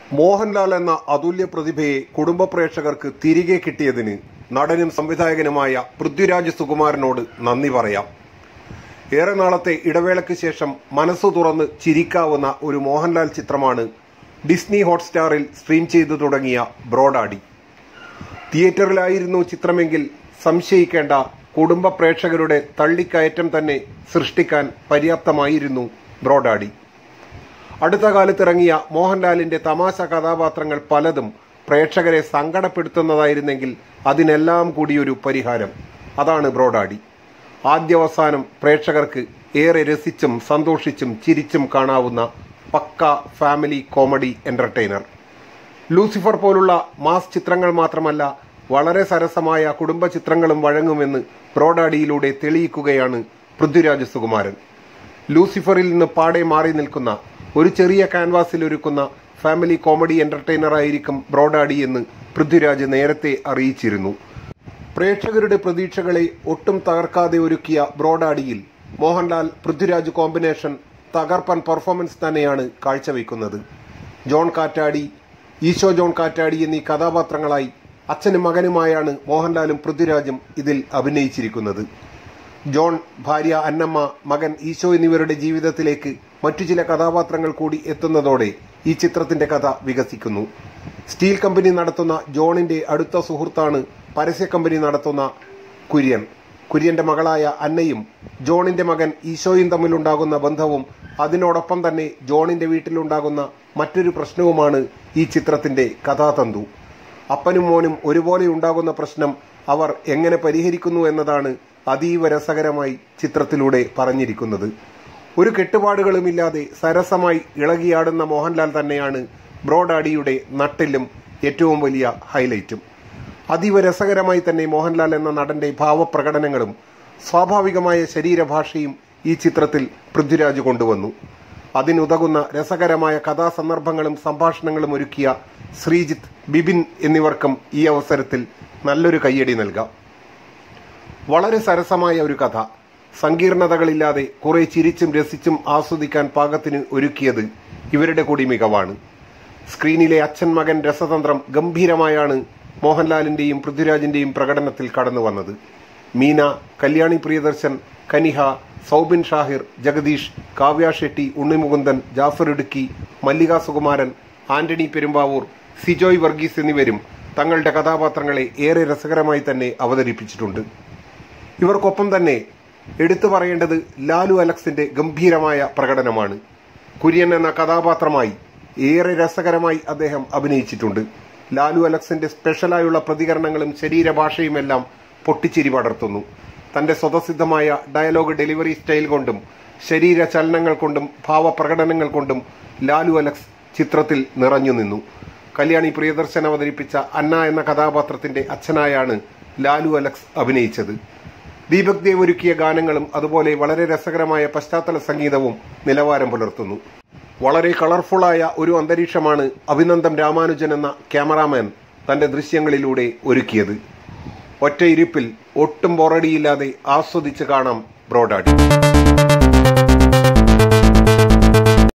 മോഹൻലാൽ എന്ന അതുല്യ പ്രതിഭയെ കുടുംബ പ്രേക്ഷകർക്ക് തിരികെ കിട്ടിയതിന് നടനും സംവിധായകനുമായ പൃഥ്വിരാജ് സുകുമാരനോട് നന്ദി പറയാം ഏറെ നാളത്തെ ഇടവേളയ്ക്ക് ശേഷം മനസ്സു തുറന്ന് ചിരിക്കാവുന്ന ഒരു മോഹൻലാൽ ചിത്രമാണ് ഡിസ്നി ഹോട്ട്സ്റ്റാറിൽ സ്ട്രീം ചെയ്തു തുടങ്ങിയ ബ്രോഡാഡി തിയേറ്ററിലായിരുന്നു ചിത്രമെങ്കിൽ സംശയിക്കേണ്ട കുടുംബ പ്രേക്ഷകരുടെ തള്ളിക്കയറ്റം തന്നെ സൃഷ്ടിക്കാൻ പര്യാപ്തമായിരുന്നു ബ്രോഡാഡി അടുത്ത കാലത്തിറങ്ങിയ മോഹൻലാലിന്റെ തമാശ കഥാപാത്രങ്ങൾ പലതും പ്രേക്ഷകരെ സങ്കടപ്പെടുത്തുന്നതായിരുന്നെങ്കിൽ അതിനെല്ലാം കൂടി ഒരു പരിഹാരം അതാണ് ബ്രോഡാഡി ആദ്യാവസാനം പ്രേക്ഷകർക്ക് ഏറെ രസിച്ചും സന്തോഷിച്ചും ചിരിച്ചും കാണാവുന്ന pakka family comedy entertainer Lucifer പോലുള്ള മാസ് ചിത്രങ്ങൾ മാത്രമല്ല വളരെ സരസമായ കുടുംബ ചിത്രങ്ങളും വഴങ്ങുമെന്ന് ബ്രോഡാഡിയിലൂടെ തെളിയിക്കുകയാണ് പൃഥ്വിരാജ് സുകുമാരൻ ലൂസിഫറിൽ നിന്ന് പാടെ മാറി നിൽക്കുന്ന ഒരു ചെറിയ കാൻവാസിൽ ഒരുക്കുന്ന ഫാമിലി കോമഡി എന്റർടൈനർ ആയിരിക്കും ബ്രോഡാഡി എന്ന് പൃഥ്വിരാജ് നേരത്തെ അറിയിച്ചിരുന്നു പ്രേക്ഷകരുടെ പ്രതീക്ഷകളെ ഒട്ടും തകർക്കാതെ ഒരുക്കിയ ബ്രോഡാഡിയിൽ മോഹൻലാൽ പൃഥ്വിരാജ് കോമ്പിനേഷൻ തകർപ്പൻ പെർഫോമൻസ് തന്നെയാണ് കാഴ്ചവെക്കുന്നത് ജോൺ കാറ്റാടി ഈശോ ജോൺ കാറ്റാടി എന്നീ കഥാപാത്രങ്ങളായി അച്ഛനും മകനുമായാണ് മോഹൻലാലും പൃഥ്വിരാജും ഇതിൽ അഭിനയിച്ചിരിക്കുന്നത് ജോൺ ഭാര്യ അന്നമ്മ മകൻ ഈശോ എന്നിവരുടെ ജീവിതത്തിലേക്ക് മറ്റു ചില കഥാപാത്രങ്ങൾ കൂടി എത്തുന്നതോടെ ഈ ചിത്രത്തിന്റെ കഥ വികസിക്കുന്നു സ്റ്റീൽ കമ്പനി നടത്തുന്ന ജോണിന്റെ അടുത്ത സുഹൃത്താണ് പരസ്യ കമ്പനി നടത്തുന്ന കുര്യൻ കുര്യന്റെ മകളായ അന്നയും ജോണിന്റെ മകൻ ഈശോയും തമ്മിലുണ്ടാകുന്ന ബന്ധവും അതിനോടൊപ്പം തന്നെ ജോണിന്റെ വീട്ടിലുണ്ടാകുന്ന മറ്റൊരു പ്രശ്നവുമാണ് ഈ ചിത്രത്തിന്റെ കഥാതന്തു അപ്പനും മോനും ഒരുപോലെ ഉണ്ടാകുന്ന പ്രശ്നം അവർ എങ്ങനെ പരിഹരിക്കുന്നു എന്നതാണ് അതീവ രസകരമായി ചിത്രത്തിലൂടെ പറഞ്ഞിരിക്കുന്നത് ഒരു കെട്ടുപാടുകളുമില്ലാതെ സരസമായി ഇളകിയാടുന്ന മോഹൻലാൽ തന്നെയാണ് ബ്രോഡാഡിയുടെ നട്ടിലും ഏറ്റവും വലിയ ഹൈലൈറ്റും അതീവ രസകരമായി തന്നെ മോഹൻലാൽ എന്ന നടന്റെ ഭാവപ്രകടനങ്ങളും സ്വാഭാവികമായ ശരീരഭാഷയും ഈ ചിത്രത്തിൽ പൃഥ്വിരാജ് കൊണ്ടുവന്നു അതിനുതകുന്ന രസകരമായ കഥാസന്ദർഭങ്ങളും സംഭാഷണങ്ങളും ഒരുക്കിയ ശ്രീജിത്ത് ബിബിൻ എന്നിവർക്കും ഈ അവസരത്തിൽ നല്ലൊരു കയ്യടി നൽകാം വളരെ സരസമായ ഒരു കഥ സങ്കീർണതകളില്ലാതെ കുറെ ചിരിച്ചും രസിച്ചും ആസ്വദിക്കാൻ പാകത്തിന് ഒരുക്കിയത് ഇവരുടെ കൂടി മികവാണ് സ്ക്രീനിലെ അച്ഛൻ മകൻ രസതന്ത്രം ഗംഭീരമായാണ് മോഹൻലാലിന്റെയും പൃഥ്വിരാജിന്റെയും പ്രകടനത്തിൽ കടന്നു വന്നത് മീന കല്യാണി പ്രിയദർശൻ കനിഹ സൗബിൻ ഷാഹിർ ജഗദീഷ് കാവ്യ ഷെട്ടി ഉണ്ണിമുകുന്ദൻ ജാഫർ ഇടുക്കി മല്ലിക സുകുമാരൻ ആന്റണി പെരുമ്പാവൂർ സിജോയ് വർഗീസ് എന്നിവരും തങ്ങളുടെ കഥാപാത്രങ്ങളെ ഏറെ രസകരമായി തന്നെ അവതരിപ്പിച്ചിട്ടുണ്ട് ഇവർക്കൊപ്പം തന്നെ എടുത്തു പറയേണ്ടത് ലാലു അലക്സിന്റെ ഗംഭീരമായ പ്രകടനമാണ് കുര്യൻ എന്ന കഥാപാത്രമായി ഏറെ രസകരമായി അദ്ദേഹം അഭിനയിച്ചിട്ടുണ്ട് ലാലു അലക്സിന്റെ സ്പെഷ്യലായുള്ള പ്രതികരണങ്ങളും ശരീരഭാഷയുമെല്ലാം പൊട്ടിച്ചിരി പടർത്തുന്നു തന്റെ സ്വതസിദ്ധമായ ഡയലോഗ് ഡെലിവറി സ്റ്റൈൽ കൊണ്ടും ശരീര ചലനങ്ങൾ കൊണ്ടും ഭാവപ്രകടനങ്ങൾ കൊണ്ടും ലാലു അലക്സ് ചിത്രത്തിൽ നിറഞ്ഞു നിന്നു കല്യാണി പ്രിയദർശൻ അവതരിപ്പിച്ച അന്ന എന്ന കഥാപാത്രത്തിന്റെ അച്ഛനായാണ് ലാലു അലക്സ് അഭിനയിച്ചത് ദീപക് ദേവ് ഒരുക്കിയ ഗാനങ്ങളും അതുപോലെ വളരെ രസകരമായ പശ്ചാത്തല സംഗീതവും നിലവാരം പുലർത്തുന്നു വളരെ കളർഫുള്ളായ ഒരു അന്തരീക്ഷമാണ് അഭിനന്ദൻ രാമാനുജൻ എന്ന ക്യാമറാമാൻ തന്റെ ദൃശ്യങ്ങളിലൂടെ ഒരുക്കിയത് ഒറ്റയിരിപ്പിൽ ഒട്ടും ബോറടിയില്ലാതെ ആസ്വദിച്ച് കാണാം ബ്രോഡാഡി